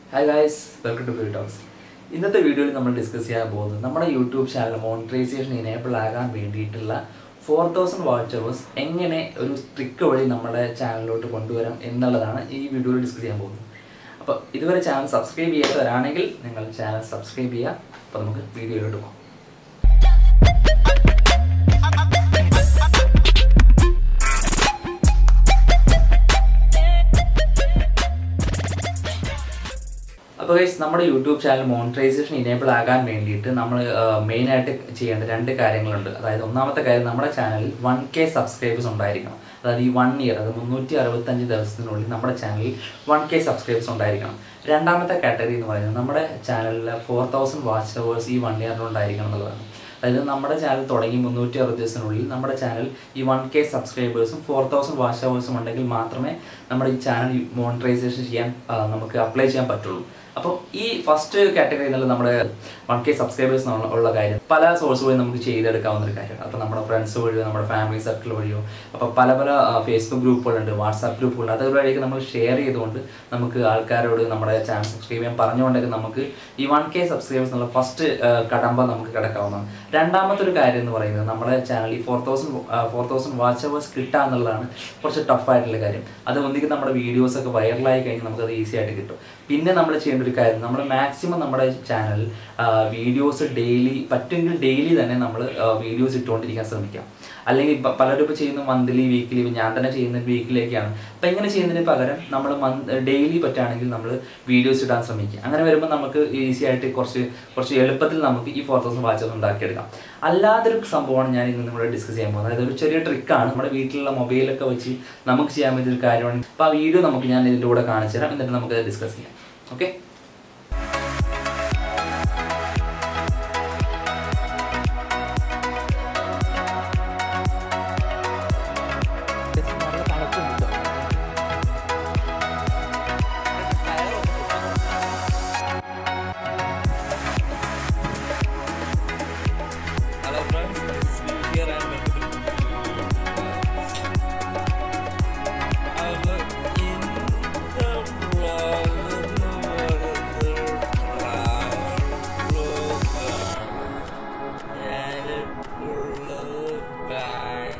hi guys welcome to Pew Talks ഇന്നത്തെ വീഡിയോയിൽ നമ്മൾ ഡിസ്കസ് ചെയ്യാൻ പോകുന്നത് നമ്മുടെ യൂട്യൂബ് ചാനൽ മോണിറ്റൈസേഷൻ ഇനേബിൾ ആകാൻ വേണ്ടിയിട്ടുള്ള ഫോർ തൗസൻഡ് വാച്ച് അവേഴ്സ് എങ്ങനെ ഒരു ട്രിക്ക് വഴി നമ്മുടെ ചാനലിലോട്ട് കൊണ്ടുവരാം എന്നുള്ളതാണ് ഈ വീഡിയോയിൽ ഡിസ്കസ് ചെയ്യാൻ പോകുന്നത് അപ്പോൾ ഇതുവരെ ചാനൽ സബ്സ്ക്രൈബ് ചെയ്യാത്തവരാണെങ്കിൽ നിങ്ങൾ ചാനൽ സബ്സ്ക്രൈബ് ചെയ്യുക അപ്പോൾ നമുക്ക് വീഡിയോയിലോട്ട് പോകാം അപ്പോൾ ഗൈസ് നമ്മുടെ യൂട്യൂബ് ചാനൽ മോണിറ്റൈസേഷൻ ഇനേബിൾ ആകാൻ വേണ്ടിയിട്ട് നമ്മൾ മെയിനായിട്ട് ചെയ്യേണ്ട രണ്ട് കാര്യങ്ങളുണ്ട് അതായത് ഒന്നാമത്തെ കാര്യം നമ്മുടെ ചാനലിൽ വൺ കെ സബ്സ്ക്രൈബേഴ്സ് ഉണ്ടായിരിക്കണം അതായത് ഈ വൺ ഇയർ അത് മുന്നൂറ്റി അറുപത്തഞ്ച് ദിവസത്തിനുള്ളിൽ നമ്മുടെ ചാനലിൽ വൺ കെ സബ്സ്ക്രൈബേഴ്സ് ഉണ്ടായിരിക്കണം രണ്ടാമത്തെ കാറ്റഗറി എന്ന് പറയുന്നത് നമ്മുടെ ചാനലിൽ ഫോർ തൗസൻഡ് വാച്ച് അവേഴ്സ് ഈ വൺ ഇയറിലുണ്ടായിരിക്കണം എന്നുള്ളതാണ് അതായത് നമ്മുടെ ചാനൽ തുടങ്ങി മുന്നൂറ്റി അറുപത് ദിവസത്തിനുള്ളിൽ നമ്മുടെ ചാനൽ ഈ വൺ കെ സബ്സ്ക്രൈബേഴ്സും ഫോർ തൗസൻഡ് വാച്ച് അവേഴ്സും ഉണ്ടെങ്കിൽ മാത്രമേ നമ്മുടെ ഈ ചാനൽ മോണിറ്റൈസേഷൻ ചെയ്യാൻ ആ, നമുക്ക് അപ്ലൈ ചെയ്യാൻ പറ്റുള്ളൂ അപ്പോൾ ഈ ഫസ്റ്റ് കാറ്റഗറി എന്നുള്ള നമ്മുടെ വൺ കെ സബ്സ്ക്രൈബേഴ്സ് ഉള്ള കാര്യം പല സോഴ്സ് വഴി നമുക്ക് ചെയ്തെടുക്കാവുന്ന ഒരു കാര്യമാണ് അപ്പോൾ നമ്മുടെ ഫ്രണ്ട്സ് വഴിയോ നമ്മുടെ ഫാമിലി സർക്കിൾ വഴിയോ അപ്പോൾ പല പല ഫേസ്ബുക്ക് ഗ്രൂപ്പുകളുണ്ട് വാട്സാപ്പ് ഗ്രൂപ്പുകളുണ്ട് അതുവഴിയൊക്കെ നമ്മൾ ഷെയർ ചെയ്തുകൊണ്ട് നമുക്ക് ആൾക്കാരോട് നമ്മുടെ ചാനൽ സബ്സ്ക്രൈബ് ചെയ്യാൻ പറഞ്ഞുകൊണ്ടൊക്കെ നമുക്ക് ഈ വൺ കെ സബ്സ്ക്രൈബേഴ്സ് എന്നുള്ള ഫസ്റ്റ് കടമ്പ നമുക്ക് കിടക്കാവുന്നതാണ് രണ്ടാമത്തെ ഒരു കാര്യം എന്ന് പറയുന്നത് നമ്മുടെ ചാനൽ ഈ four thousand four thousand watch hours കിട്ടുക എന്നുള്ളതാണ് കുറച്ച് ടഫായിട്ടുള്ള കാര്യം അത് ഒന്നിക്കും നമ്മുടെ വീഡിയോസ് ഒക്കെ വൈറലായി കഴിഞ്ഞാൽ നമുക്കത് ഈസി ആയിട്ട് കിട്ടും പിന്നെ നമ്മൾ ചെയ്യേണ്ട ഒരു കാര്യം നമ്മൾ മാക്സിമം നമ്മുടെ ചാനൽ വീഡിയോസ് ഡെയിലി പറ്റുമെങ്കിൽ ഡെയിലി തന്നെ നമ്മൾ വീഡിയോസ് ഇട്ടുകൊണ്ടിരിക്കാൻ ശ്രമിക്കാം അല്ലെങ്കിൽ ഇപ്പം പലരും ഇപ്പോൾ ചെയ്യുന്ന മന്ത്ലി വീക്കിലി ഇപ്പം ഞാൻ തന്നെ ചെയ്യുന്ന വീക്കിലേക്കാണ് അപ്പം ഇങ്ങനെ ചെയ്യുന്നതിന് പകരം നമ്മൾ മന്ത് ഡെയിലി പറ്റുകയാണെങ്കിൽ നമ്മൾ വീഡിയോസ് ഇടാൻ ശ്രമിക്കുക അങ്ങനെ വരുമ്പോൾ നമുക്ക് ഈസി ആയിട്ട് കുറച്ച് കുറച്ച് എളുപ്പത്തിൽ നമുക്ക് ഈ ഫോർ തൗസൻഡ് വാച്ചസ് ഉണ്ടാക്കിയെടുക്കാം അല്ലാതൊരു സംഭവമാണ് ഞാൻ ഇന്ന് നിങ്ങളോട് ഡിസ്കസ് ചെയ്യാൻ പോകുന്നത് അതായത് ഒരു ചെറിയ ട്രിക്കാണ് നമ്മുടെ വീട്ടിലുള്ള മൊബൈലൊക്കെ വെച്ച് നമുക്ക് ചെയ്യാൻ പറ്റിയ ഒരു കാര്യമാണ് അപ്പോൾ ആ വീഡിയോ നമുക്ക് ഞാൻ ഇതിൻ്റെ കൂടെ കാണിച്ചു തരാം എന്നിട്ട് നമുക്ക് ഡിസ്കസ് ചെയ്യാം okay Hello friends, this is Vivek here and welcome to I'm in the wrong and it will back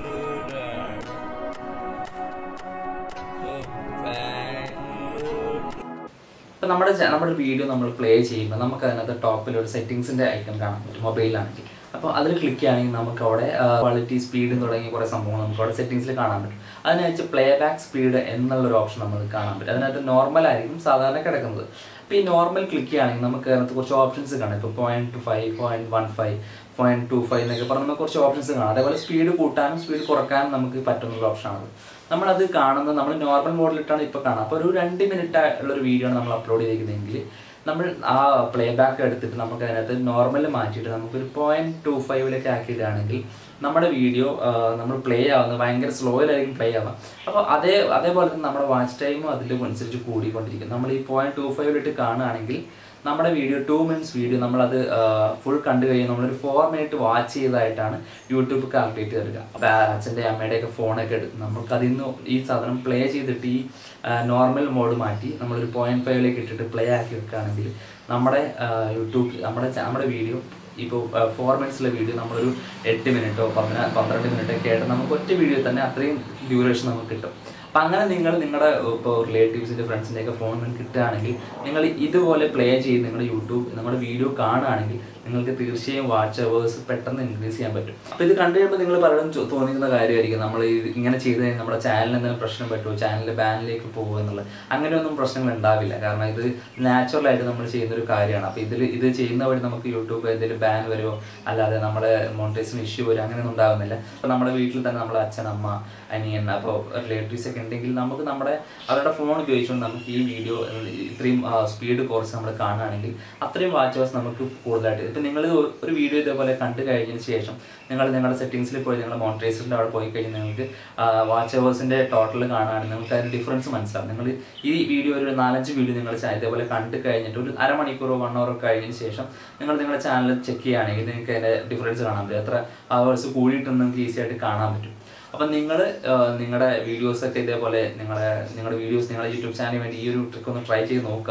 ഇപ്പം നമ്മുടെ ചാ- നമ്മുടെ വീഡിയോ നമ്മൾ പ്ലേ ചെയ്യുമ്പോൾ നമുക്ക് അതിനകത്ത് ടോപ്പിൽ ഒരു സെറ്റിങ്സിൻ്റെ ഐക്കൺ കാണാൻ പറ്റും മൊബൈലിലാണെങ്കിൽ അപ്പോൾ അതിൽ ക്ലിക്ക് ചെയ്യുകയാണെങ്കിൽ നമുക്ക് അവിടെ ക്വാളിറ്റി സ്പീഡ് തുടങ്ങിയ കുറേ സംഭവങ്ങൾ നമുക്ക് അവിടെ സെറ്റിങ്സിൽ കാണാൻ പറ്റും അതിനകത്ത് പ്ലേ ബാക്ക് സ്പീഡ് എന്നുള്ളൊരു ഓപ്ഷൻ നമുക്ക് കാണാൻ പറ്റും അതിനകത്ത് നോർമൽ ആയിരിക്കും സാധാരണ കിടക്കുന്നത് അപ്പോൾ ഈ നോർമൽ ക്ലിക്ക് ചെയ്യുകയാണെങ്കിൽ നമുക്ക് അതിനകത്ത് കുറച്ച് ഓപ്ഷൻസ് കാണാം ഇപ്പോൾ point two five point one five point two five എന്നൊക്കെ പറഞ്ഞ് നമുക്ക് കുറച്ച് ഓപ്ഷൻസ് കാണാം അതേപോലെ സ്പീഡ് കൂട്ടാനും സ്പീഡ് കുറക്കാനും നമുക്ക് പറ്റുന്ന ഒരു ഓപ്ഷനാണത് നമ്മളത് കാണുന്നത് നമ്മൾ നോർമൽ മോഡിലിട്ടാണ് ഇപ്പോൾ കാണുക അപ്പോൾ ഒരു രണ്ട് മിനിറ്റ് ഉള്ളൊരു വീഡിയോ ആണ് നമ്മൾ അപ്ലോഡ് ചെയ്തിരിക്കുന്നതെങ്കിൽ നമ്മൾ ആ പ്ലേ ബാക്ക് എടുത്തിട്ട് നമുക്ക് അതിനകത്ത് നോർമൽ മാറ്റിയിട്ട് നമുക്കൊരു പോയിന്റ് ടു ഫൈവിലേക്ക് ആക്കിയിടുകയാണെങ്കിൽ നമ്മുടെ വീഡിയോ നമ്മൾ പ്ലേ ആവുന്നത് ഭയങ്കര സ്ലോയിലായിരിക്കും പ്ലേ ആവുക അപ്പോൾ അതേ അതേപോലെ തന്നെ നമ്മുടെ വാച്ച് ടൈമും അതിൽ അനുസരിച്ച് കൂടിക്കൊണ്ടിരിക്കും നമ്മൾ ഈ പോയിന്റ് ടു ഫൈവിലിട്ട് കാണുകയാണെങ്കിൽ നമ്മുടെ വീഡിയോ ടു മിനിറ്റ്സ് വീഡിയോ നമ്മളത് ഫുൾ കണ്ടു കഴിഞ്ഞാൽ നമ്മളൊരു ഫോർ മിനിറ്റ് വാച്ച് ചെയ്തതായിട്ടാണ് യൂട്യൂബ് കാൽക്കുലേറ്റ് ചെയ്തെടുക്കുക അപ്പോൾ അച്ഛൻ്റെ അമ്മയുടെയൊക്കെ ഫോണൊക്കെ എടുത്ത് നമുക്ക് അതിൽ നിന്ന് ഈ സാധനം പ്ലേ ചെയ്തിട്ട് ഈ നോർമൽ മോഡ് മാറ്റി നമ്മളൊരു പോയിന്റ് ഫൈവിലേക്ക് ഇട്ടിട്ട് പ്ലേ ആക്കി വെക്കുകയാണെങ്കിൽ നമ്മുടെ യൂട്യൂബ് നമ്മുടെ ചാ- നമ്മുടെ വീഡിയോ ഇപ്പോൾ ഫോർ മിനിറ്റ്സിലെ വീഡിയോ നമ്മളൊരു എട്ട് മിനിറ്റോ പതിനാ പന്ത്രണ്ട് മിനിറ്റോ ഒക്കെ ആയിട്ട് നമുക്ക് ഒറ്റ വീഡിയോ തന്നെ അത്രയും ഡ്യൂറേഷൻ നമുക്ക് കിട്ടും അപ്പം അങ്ങനെ നിങ്ങൾ നിങ്ങളുടെ ഇപ്പോൾ റിലേറ്റീവ്സിൻ്റെ ഫ്രണ്ട്സിൻ്റെ ഒക്കെ ഫോൺ നിങ്ങൾക്ക് കിട്ടുകയാണെങ്കിൽ നിങ്ങൾ ഇതുപോലെ പ്ലേ ചെയ്ത് നിങ്ങളുടെ യൂട്യൂബ് നമ്മുടെ വീഡിയോ കാണുകയാണെങ്കിൽ നിങ്ങൾക്ക് തീർച്ചയായും വാച്ച് അവേഴ്സ് പെട്ടെന്ന് ഇൻക്രീസ് ചെയ്യാൻ പറ്റും അപ്പോൾ ഇത് കണ്ടു കഴിയുമ്പോൾ നിങ്ങൾ പലരും ചോ- തോന്നിക്കുന്ന കാര്യമായിരിക്കും നമ്മൾ ഇത് ഇങ്ങനെ ചെയ്ത് കഴിഞ്ഞാൽ നമ്മുടെ ചാനലിന് എന്തെങ്കിലും പ്രശ്നം പറ്റുമോ ചാനൽ ബാനിലേക്ക് പോകുമോ എന്നുള്ളത് അങ്ങനെയൊന്നും പ്രശ്നങ്ങൾ ഉണ്ടാവില്ല കാരണം ഇത് നാച്ചുറലായിട്ട് നമ്മൾ ചെയ്യുന്ന ഒരു കാര്യമാണ് അപ്പോൾ ഇതിൽ ഇത് ചെയ്യുന്ന വഴി നമുക്ക് യൂട്യൂബ് എന്തെങ്കിലും ബാൻ വരുമോ അല്ലാതെ നമ്മുടെ മോണിറ്റൈസേഷൻ ഇഷ്യൂ വരും അങ്ങനെയൊന്നും ഉണ്ടാകുന്നില്ല അപ്പോൾ നമ്മുടെ വീട്ടിൽ തന്നെ നമ്മുടെ അച്ഛൻ അമ്മ അനിയൻ അപ്പോൾ റിലേറ്റീവ്സ് ഒക്കെ ഉണ്ടെങ്കിൽ നമുക്ക് നമ്മുടെ അവരുടെ ഫോൺ ഉപയോഗിച്ചുകൊണ്ട് നമുക്ക് ഈ വീഡിയോ ഇത്രയും സ്പീഡ് കുറച്ച് നമ്മൾ കാണുകയാണെങ്കിൽ അത്രയും വാച്ചേഴ്സ് നമുക്ക് കൂടുതലായിട്ട് ഇപ്പം നിങ്ങൾ ഒരു വീഡിയോ ഇതേപോലെ കണ്ടു കഴിഞ്ഞതിന് ശേഷം നിങ്ങൾ നിങ്ങളുടെ സെറ്റിങ്സിൽ പോയി നിങ്ങളുടെ മോണിറ്റൈസറിൻ്റെ അവിടെ പോയി കഴിഞ്ഞാൽ നിങ്ങൾക്ക് വാച്ച് അവേഴ്സിൻ്റെ ടോട്ടൽ കാണുകയാണെങ്കിൽ നിങ്ങൾക്ക് അതിന് ഡിഫറൻസ് മനസ്സിലാവും നിങ്ങൾ ഈ വീഡിയോ ഒരു നാലഞ്ച് വീഡിയോ നിങ്ങൾ ഇതേപോലെ കണ്ടു കഴിഞ്ഞിട്ട് ഒരു അരമണിക്കൂറോ വൺ അവർ കഴിഞ്ഞതിന് ശേഷം നിങ്ങൾ നിങ്ങളുടെ ചാനൽ ചെക്ക് ചെയ്യുകയാണെങ്കിൽ നിങ്ങൾക്ക് അതിൻ്റെ ഡിഫറൻസ് കാണാൻ പറ്റും എത്ര അവേഴ്സ് കൂടിയിട്ടെന്ന് നിങ്ങൾക്ക് ഈസി ആയിട്ട് കാണാൻ പറ്റും അപ്പം നിങ്ങൾ നിങ്ങളുടെ വീഡിയോസൊക്കെ ഇതേപോലെ നിങ്ങളുടെ നിങ്ങളുടെ വീഡിയോസ് നിങ്ങളുടെ യൂട്യൂബ് ചാനലിന് വേണ്ടി ഈ ഒരു ട്രിക്ക് ഒന്ന് ട്രൈ ചെയ്ത് നോക്കുക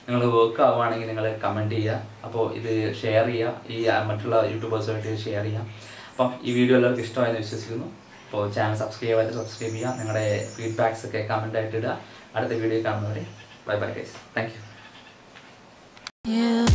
നിങ്ങൾ വർക്ക് ആവുകയാണെങ്കിൽ നിങ്ങൾ കമൻറ്റ് ചെയ്യുക അപ്പോൾ ഇത് ഷെയർ ചെയ്യുക ഈ ആ, മറ്റുള്ള യൂട്യൂബേഴ്സുമായിട്ട് ഷെയർ ചെയ്യുക അപ്പം ഈ വീഡിയോ എല്ലാവർക്കും ഇഷ്ടമായെന്ന് വിശ്വസിക്കുന്നു അപ്പോൾ ചാനൽ സബ്സ്ക്രൈബ് ചെയ്യാതെ സബ്സ്ക്രൈബ് ചെയ്യുക നിങ്ങളുടെ ഫീഡ്ബാക്സ് ഒക്കെ കമൻ്റ് ആയിട്ട് ഇടുക അടുത്ത വീഡിയോ കാണുന്നവരെ bye bye guys thank you You